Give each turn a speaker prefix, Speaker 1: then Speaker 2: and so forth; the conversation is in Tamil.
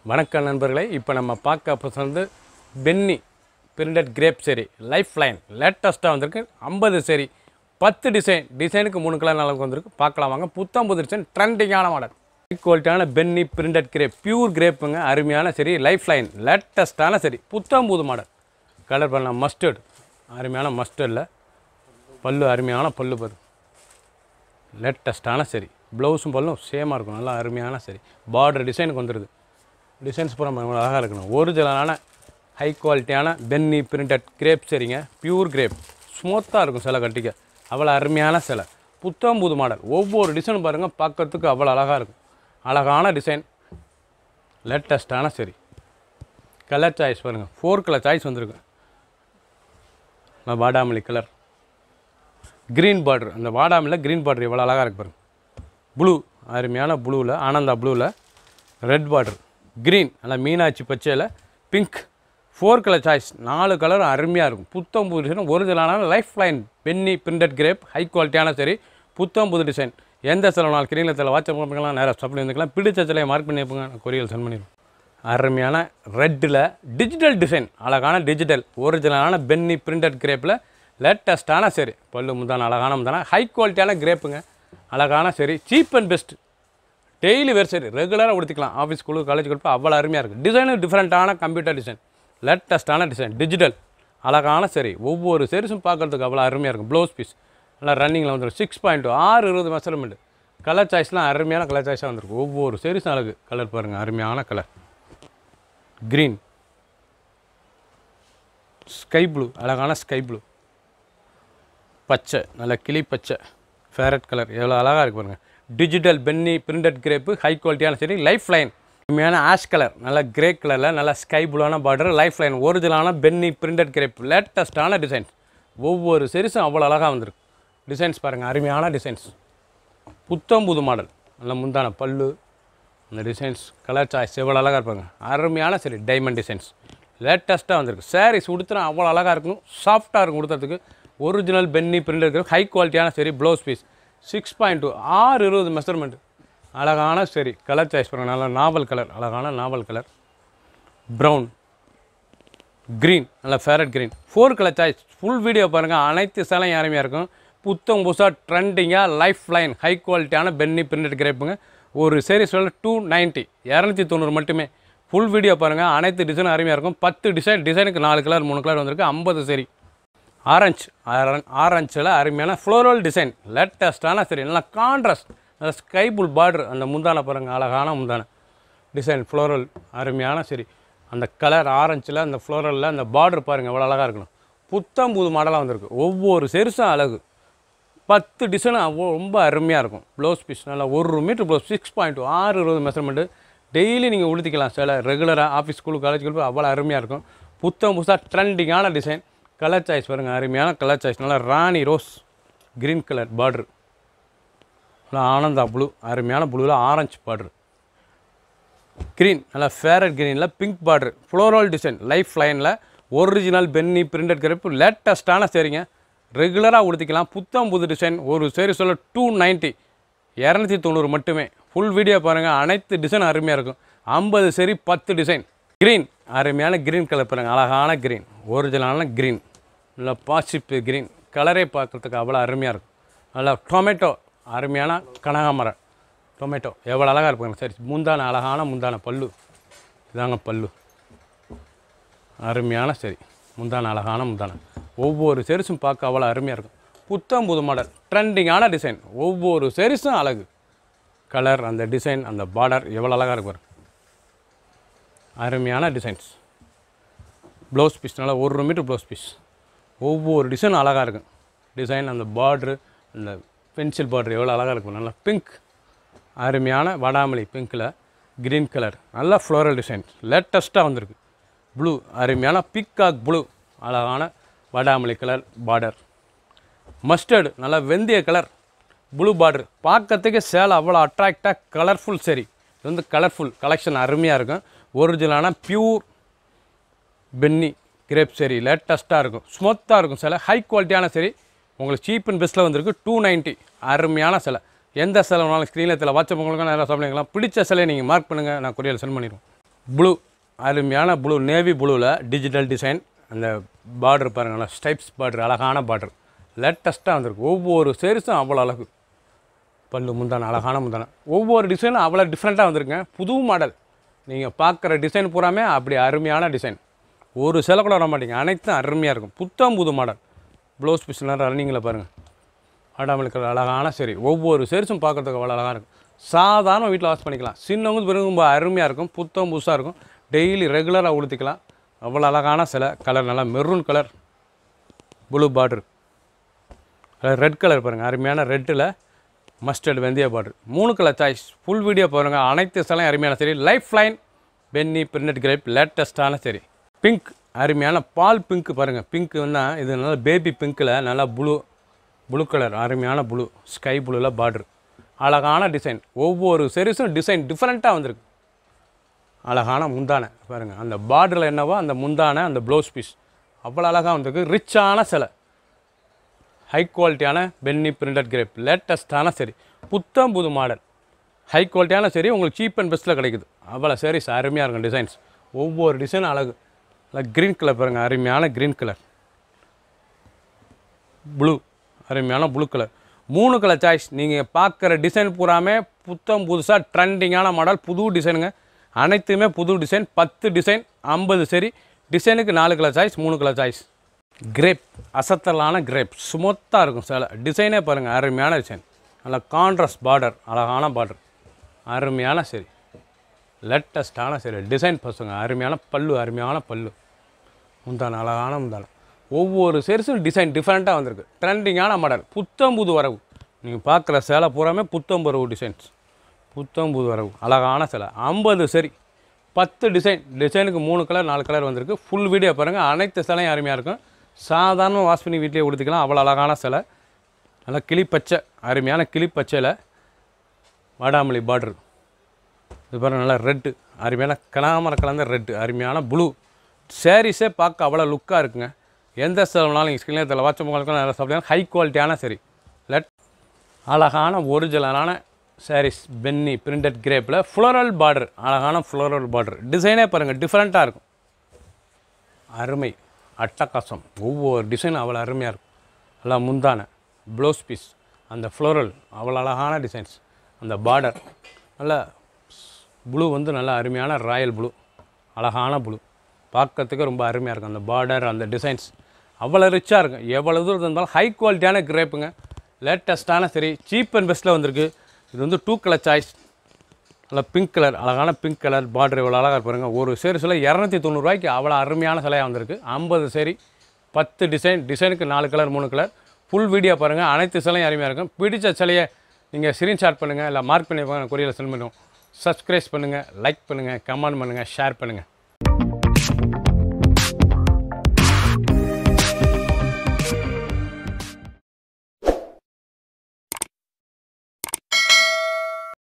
Speaker 1: வணக்கம் நண்பர்களே இப்போ நம்ம பார்க்க போகிறது வந்து பென்னி printed crepe sari life line லேட்டஸ்ட்டாக வந்திருக்கு ஐம்பது சரி பத்து டிசைன் டிசைனுக்கு மூணு கலர் அளவுக்கு வந்திருக்கு பார்க்கலாம் வாங்க புத்தம் புது டிசைன் ட்ரெண்டிங்கான மாடல் ஹை குவாலிட்டியான பென்னி பிரிண்டட் கிரேப் பியூர் கிரேப்புங்க அருமையான சரி லைஃப் லைன் லேட்டஸ்ட்டான சரி புத்தம் புது மாடல் கலர் பண்ணலாம் மஸ்டர்ட் அருமையான மஸ்டர்டில் பல்லு அருமையான பல்லு பாரு லேட்டஸ்ட்டான சரி ப்ளவுஸும் பல்லும் சேமாக இருக்கும் நல்லா அருமையான சரி பார்டர் டிசைனுக்கு வந்துடுது டிசைன்ஸ் பூரா ரொம்ப அழகாக இருக்கணும் ஒரிஜினலான ஹை குவாலிட்டியான பென்னி பிரிண்டட் கிரேப் சரிங்க பியூர் கிரேப் ஸ்மூத்தாக இருக்கும் சிலை கட்டிக்க அவ்வளோ அருமையான சிலை புத்தம் புது மாடல் ஒவ்வொரு டிசைன் பாருங்கள் பார்க்கறதுக்கு அவ்வளோ அழகாக இருக்கும் அழகான டிசைன் லேட்டஸ்ட்டான சரி கலர் சாய்ஸ் பாருங்கள் ஃபோர் கலர் சாய்ஸ் வந்திருக்கு வாடாமல்லி கலர் க்ரீன் பார்டர் அந்த வாடாமில் க்ரீன் பார்டர் எவ்வளோ அழகாக இருக்கு பாருங்க ப்ளூ அருமையான ப்ளூவில் ஆனந்தா ப்ளூவில் ரெட் பார்டர் க்ரீன் நல்லா மீனாட்சி பச்சையில் பிங்க் ஃபோர் கலர் சாய்ஸ் நாலு கலரும் அருமையாக இருக்கும் புத்தம் புது டிசைன் ஒரிஜினலான லைஃப் லைன் பென்னி பிரிண்டட் கிரேப் ஹை குவாலிட்டியான சரி புத்தம் புது டிசைன் எந்த சில நாள் கிரீனத்தில் வாட்ஸ்அப் பண்ணிக்கலாம் நேராக ஸ்டாப் பண்ணி வந்துக்கலாம் பிடிச்ச சிலையை மார்க் பண்ணி வைப்புங்க நான் கொரியல் சென்ட் பண்ணிடுவோம் அருமையான ரெட்டில் டிஜிட்டல் டிசைன் அழகான டிஜிட்டல் ஒரிஜினலான பென்னி பிரிண்டட் கிரேப்பில் லேட்டஸ்ட்டான சரி பல்லு முந்தான அழகான முந்தான ஹை குவாலிட்டியான கிரேப்புங்க அழகான sari cheap and best daily wear sari ரெகுலராக உடுத்திக்கலாம் ஆஃபீஸ் ஸ்கூலு காலேஜ் கொடுப்பா அவ்வளோ அருமையாக இருக்குது டிசைனும் டிஃப்ரெண்ட்டான கம்ப்யூட்டர் டிசைன் லேட்டஸ்ட்டான டிசைன் டிஜிட்டல் அழகான சரி ஒவ்வொரு சரிஸும் பார்க்குறதுக்கு அவ்வளோ அருமையாக இருக்கும் ப்ளவுஸ் பீஸ் நல்லா ரன்னிங்கில் வந்துடும் சிக்ஸ் பாயிண்ட் ஆறு இருபது மெஷர்மெண்ட் கலர் சாய்ஸ்லாம் அருமையான கலர் சாய்ஸாக வந்திருக்கு ஒவ்வொரு சரிஸும் அழகு கலர் பாருங்கள் அருமையான கலர் க்ரீன் ஸ்கை ப்ளூ அழகான ஸ்கை ப்ளூ பச்சை நல்ல கிளி பச்சை ஃபேரட் கலர் எவ்வளோ அழகாக இருக்கு பாருங்க டிஜிட்டல் பென்னி பிரிண்டட் கிரேப்பு ஹை குவாலிட்டியான சரி லைஃப் லைன் உண்மையான ஆஷ் கலர் நல்ல கிரே கலரில் நல்ல ஸ்கை ப்ளூவான பார்டர் லைஃப் லைன் ஒரிஜினலான பென்னி பிரிண்டட் கிரேப் லேட்டஸ்ட்டான டிசைன்ஸ் ஒவ்வொரு சரிஸும் அவ்வளோ அழகாக வந்திருக்கு டிசைன்ஸ் பாருங்கள் அருமையான டிசைன்ஸ் புத்தம் புது மாடல் நல்ல முந்தான பல்லு அந்த டிசைன்ஸ் கலர் சாய்ஸ் எவ்வளோ அழகாக இருப்பாங்க அருமையான சரி டைமண்ட் டிசைன்ஸ் லேட்டஸ்ட்டாக வந்திருக்கு சாரீஸ் உடுத்துனா அவ்வளோ அழகாக இருக்கும் சாஃப்டாக இருக்கும் உடுத்துறதுக்கு ஒரிஜினல் பென்னி பிரிண்ட் இருக்கிற ஹை குவாலிட்டியான sari blouse piece six point two ஆறு இருபது மெஷர்மெண்ட் அழகான சரி கலர் சாய்ஸ் பாருங்க நல்ல நாவல் கலர் அழகான நாவல் கலர் ப்ரௌன் க்ரீன் நல்ல parrot green four colour choice full video பாருங்கள் அனைத்து சேலையும் அருமையாக இருக்கும் புத்தம் புதுசாக ட்ரெண்டிங்காக லைஃப் லைன் ஹை குவாலிட்டியான பென்னி பிரிண்டட் கிரேப்புங்க ஒரு சீரீஸில் டூ நைன்ட்டி இரநூத்தி தொண்ணூறு மட்டுமே ஃபுல் வீடியோ பாருங்கள் அனைத்து டிசைனும் அருமையாக இருக்கும் பத்து டிசைன் டிசைனுக்கு நாலு கலர் மூணு கலர் வந்திருக்கு ஐம்பது சரி ஆரஞ்சு ஆரஞ்சில் அருமையான ஃப்ளோரல் டிசைன் லேட்டஸ்ட்டான சரி நல்லா கான்ட்ராஸ்ட் நல்லா ஸ்கை புல் பார்டர் அந்த முந்தான பாருங்கள் அழகான முந்தான டிசைன் ஃப்ளோரல் அருமையான சரி அந்த கலர் ஆரஞ்சில் அந்த ஃப்ளோரலில் அந்த பார்டர் பாருங்கள் எவ்வளோ அழகாக இருக்கணும் புத்தம் புது மாடலாக வந்திருக்கு ஒவ்வொரு செருசும் அழகு பத்து டிசைனும் அவ்வளோ ரொம்ப அருமையாக இருக்கும் ப்ளவுஸ் பீஸ் நல்லா ஒரு மீட்டர் ப்ளவுஸ் சிக்ஸ் பாயிண்ட் ஆறு இருபது மெஷர்மெண்ட்டு டெய்லி நீங்கள் உடுத்திக்கலாம் சில ரெகுலராக ஆஃபீஸ் ஸ்கூல் காலேஜ் போய் அவ்வளோ அருமையாக இருக்கும் புத்தம் புதுசாக ட்ரெண்டிங்கான டிசைன் கலர் சாய்ஸ் பாருங்கள் அருமையான கலர் சாய்ஸ் நல்லா ராணி ரோஸ் க்ரீன் கலர் பார்டர் நல்லா ஆனந்தா ப்ளூ அருமையான ப்ளூவில் ஆரஞ்சு பார்டர் க்ரீன் நல்லா ஃபேரட் க்ரீனில் pink border floral design life லைனில் ஒரிஜினல் பென்னி பிரிண்டட் கிரேப் லேட்டஸ்ட்டான சரிங்க ரெகுலராக உடுத்திக்கலாம் புத்தம் புது டிசைன் ஒரு சரி சொல்ல டூ நைன்ட்டி இரநூத்தி தொண்ணூறு மட்டுமே ஃபுல் வீடியோ பாருங்கள் அனைத்து டிசைன் அருமையாக இருக்கும் ஐம்பது சரி பத்து டிசைன் க்ரீன் அருமையான க்ரீன் கலர் பாருங்கள் அழகான க்ரீன் ஒரிஜினலான க்ரீன் நல்லா பாசிப்பு க்ரீன் கலரே பார்க்குறதுக்கு அவ்வளோ அருமையாக இருக்கும் நல்லா டொமேட்டோ அருமையான கனகாமரம் டொமேட்டோ எவ்வளோ அழகாக இருப்பாங்க சரி முந்தான அழகான முந்தான பல்லு இதாங்க பல்லு அருமையான சரி முந்தான அழகான முந்தான ஒவ்வொரு செரிசும் பார்க்க அவ்வளோ அருமையாக இருக்கும் புத்தம் புது மாடல் ட்ரெண்டிங்கான டிசைன் ஒவ்வொரு செரிசும் அழகு கலர் அந்த டிசைன் அந்த பார்டர் எவ்வளோ அழகாக இருக்கு பாருங்க அருமையான டிசைன்ஸ் ப்ளவுஸ் பீஸ் நல்லா ஒரு மீட்டர் ப்ளவுஸ் பீஸ் ஒவ்வொரு டிசைனும் அழகாக இருக்கும் டிசைன் அந்த பார்ட்ரு அந்த பென்சில் பார்டர் எவ்வளோ அழகாக இருக்கும் நல்லா பிங்க் அருமையான வடாமலி பிங்க்கில் க்ரீன் கலர் நல்ல ஃப்ளோரல் டிசைன் லேட்டஸ்ட்டாக வந்திருக்கு ப்ளூ அருமையான பிக்காக் ப்ளூ அழகான வடாமலி கலர் பார்டர் மஸ்டர்டு நல்லா வெந்தய கலர் ப்ளூ பார்டர் பார்க்கறதுக்கு சேலை அவ்வளோ அட்ராக்டாக கலர்ஃபுல் சரி இது வந்து கலர்ஃபுல் கலெக்ஷன் அருமையாக இருக்கும் ஒரிஜினலான பியூர் பென்னி கிரேப் சரி லேட்டஸ்ட்டாக இருக்கும் ஸ்மூத்தாக இருக்கும் சிலை ஹை குவாலிட்டியான சரி உங்களுக்கு சீப் அண்ட் பெஸ்ட்டில் வந்திருக்கு டூ நைன்ட்டி அருமையான சிலை எந்த சிலை வேணாலும் ஸ்க்ரீனில் தெரியல வாட்ஸ்அப் உங்களுக்கு நேரம் சாப்பிடுங்களா பிடிச்ச சிலையை நீங்கள் மார்க் பண்ணுங்கள் நான் கொரியர் சென்ட் பண்ணிடுவோம் ப்ளூ அருமையான ப்ளூ நேவி ப்ளூவில் டிஜிட்டல் டிசைன் அந்த பார்டர் பாருங்களேன் ஸ்டைப்ஸ் பார்டர் அழகான பார்டர் லேட்டஸ்ட்டாக வந்திருக்கு ஒவ்வொரு சேரிஸும் அவ்வளோ அழகு பல்லு முந்தான அழகான முந்தான ஒவ்வொரு டிசைனும் அவ்வளோ டிஃப்ரெண்ட்டாக வந்திருக்குங்க புது மாடல் நீங்கள் பார்க்குற டிசைன் பூராமே அப்படி அருமையான டிசைன் ஒரு சில கூட வர மாட்டீங்க அனைத்தும் அருமையாக இருக்கும் புத்தம் புது மாடல் ப்ளவுஸ் பீஸ்லாம் ரன்னிங்கில் பாருங்கள் ஆடாமல் இருக்கிற அழகான சரி ஒவ்வொரு சேரிஸும் பார்க்குறதுக்கு அவ்வளோ அழகாக இருக்கும் சாதாரண வீட்டில் வாஷ் பண்ணிக்கலாம் சின்னவங்க பெரிய ரொம்ப அருமையாக இருக்கும் புத்தம் புதுசாக இருக்கும் டெய்லி ரெகுலராக உடுத்திக்கலாம் அவ்வளோ அழகான சிலை கலர் நல்லா maroon colour blue border red colour பாருங்கள் அருமையான ரெட்டில் மஸ்டர்ட் வெந்தய பார்டர் மூணு கலர் சாய்ஸ் ஃபுல் வீடியோ பாருங்கள் அனைத்து சிலையும் அருமையான சரி லைஃப் லைன் பென்னி பிரிண்டட் கிரேப் லேட்டஸ்ட்டான சரி பிங்க் அருமையான பால் பிங்க் பாருங்கள் பிங்க் வந்து இது நல்லா பேபி பிங்க்கில் நல்லா ப்ளூ ப்ளூ கலர் அருமையான ப்ளூ ஸ்கை ப்ளூவில் பார்டர் அழகான டிசைன் ஒவ்வொரு செரிஸும் டிசைன் டிஃப்ரெண்ட்டாக வந்திருக்கு அழகான முந்தானை பாருங்கள் அந்த பார்டரில் என்னவோ அந்த முந்தானை அந்த ப்ளவுஸ் பீஸ் அவ்வளோ அழகாக வந்திருக்கு ரிச்சான சிலை ஹை குவாலிட்டியான பென்னி பிரிண்டட் கிரேப் லேட்டஸ்ட்டான சரி புத்தம் புது மாடல் ஹை குவாலிட்டியான சரி உங்களுக்கு சீப் அண்ட் பெஸ்ட்டில் கிடைக்குது அவ்வளோ sarees அருமையாக இருக்கும் டிசைன்ஸ் ஒவ்வொரு டிசைனும் அழகு நல்லா க்ரீன் கலர் பாருங்கள் அருமையான க்ரீன் கலர் ப்ளூ அருமையான ப்ளூ கலர் மூணு கலர் சாய்ஸ் நீங்கள் பார்க்குற டிசைன் பூராமே புத்தம் புதுசாக ட்ரெண்டிங்கான மாடல் புது டிசைனுங்க அனைத்துமே புது டிசைன் பத்து டிசைன் ஐம்பது சரி டிசைனுக்கு நாலு கலர் சாய்ஸ் மூணு கலர் சாய்ஸ் கிரேப் அசத்தலான கிரேப் ஸ்மூத்தாக இருக்கும் சேலை டிசைனே பாருங்கள் அருமையான டிசைன் நல்லா கான்ட்ராஸ்ட் பார்டர் அழகான பார்டர் அருமையான சரி லேட்டஸ்டான சரி டிசைன் பசங்க அருமையான பல்லு அருமையான பல்லு முந்தான அழகான முந்தான ஒவ்வொரு செரிசும் டிசைன் டிஃப்ரெண்ட்டாக வந்திருக்கு ட்ரெண்டிங்கான மாடல் புத்தம் புது வரவு நீங்கள் பார்க்குற சேலை பூராமே புத்தம் வரவு டிசைன்ஸ் புத்தம் புது வரவு அழகான சேலை ஐம்பது சரி பத்து டிசைன் டிசைனுக்கு மூணு கலர் நாலு கலர் வந்திருக்கு ஃபுல் வீடியோ பாருங்கள் அனைத்து சேலையும் அருமையாக இருக்கும் சாதாரண வாஷ் பண்ணி வீட்டிலே உடுத்திக்கலாம் அவ்வளோ அழகான சேலை நல்லா கிளிப்பச்சை அருமையான கிளிப்பச்சையில் வாடாமல்லி பார்டர் இது பாருங்க நல்லா ரெட்டு அருமையான கனாமர கலந்த ரெட்டு அருமையான ப்ளூ சாரீஸே பார்க்க அவ்வளோ லுக்காக இருக்குங்க எந்த செலவுனாலும் நீங்கள் ஸ்கிரீனில் தெரியல வாட்ச் உங்களுக்கு நல்லா சாப்பிட்டீங்கன்னா ஹை குவாலிட்டியான சரி லெட் அழகான ஒரிஜினலான சாரீஸ் பென்னி பிரிண்டட் கிரேப்பில் ஃப்ளோரல் பார்டர் அழகான ஃப்ளோரல் பார்டர் டிசைனே பாருங்கள் டிஃப்ரெண்ட்டாக இருக்கும் அருமை அட்டகாசம் ஒவ்வொரு டிசைனும் அவ்வளோ அருமையாக இருக்கும் நல்லா முந்தான ப்ளவுஸ் பீஸ் அந்த ஃப்ளோரல் அவ்வளோ அழகான டிசைன்ஸ் அந்த பார்டர் நல்ல ப்ளூ வந்து நல்ல அருமையான ராயல் ப்ளூ அழகான ப்ளூ பார்க்கறதுக்கு ரொம்ப அருமையாக இருக்கும் அந்த பார்டர் அந்த டிசைன்ஸ் அவ்வளோ ரிச்சாக இருக்கும் எவ்வளோ தூரம் இருந்தாலும் ஹை குவாலிட்டியான கிரேப்புங்க லேட்டஸ்ட்டான சரி சீப் அண்ட் பெஸ்ட்டில் வந்திருக்கு இது வந்து டூ கலர் சாய்ஸ் நல்லா பிங்க் கலர் அழகான பிங்க் கலர் பார்டர் இவ்வளோ அழகாக பாருங்க ஒரு சேரி சிலை இரநூத்தி தொண்ணூறுரூவாய்க்கு அவ்வளோ அருமையான சிலையாக வந்திருக்கு ஐம்பது சேரி பத்து டிசைன் டிசைனுக்கு நாலு கலர் மூணு கலர் ஃபுல் வீடியோ பாருங்கள் அனைத்து சிலையும் அருமையாக இருக்கும் பிடிச்ச சிலையை நீங்கள் ஸ்க்ரீன்ஷாட் பண்ணுங்கள் இல்லை மார்க் பண்ணி கொரியரில் சென்ட் பண்ணுவோம் சப்ஸ்கிரைப் பண்ணுங்கள் லைக் பண்ணுங்கள் கமெண்ட் பண்ணுங்கள் ஷேர் பண்ணுங்கள்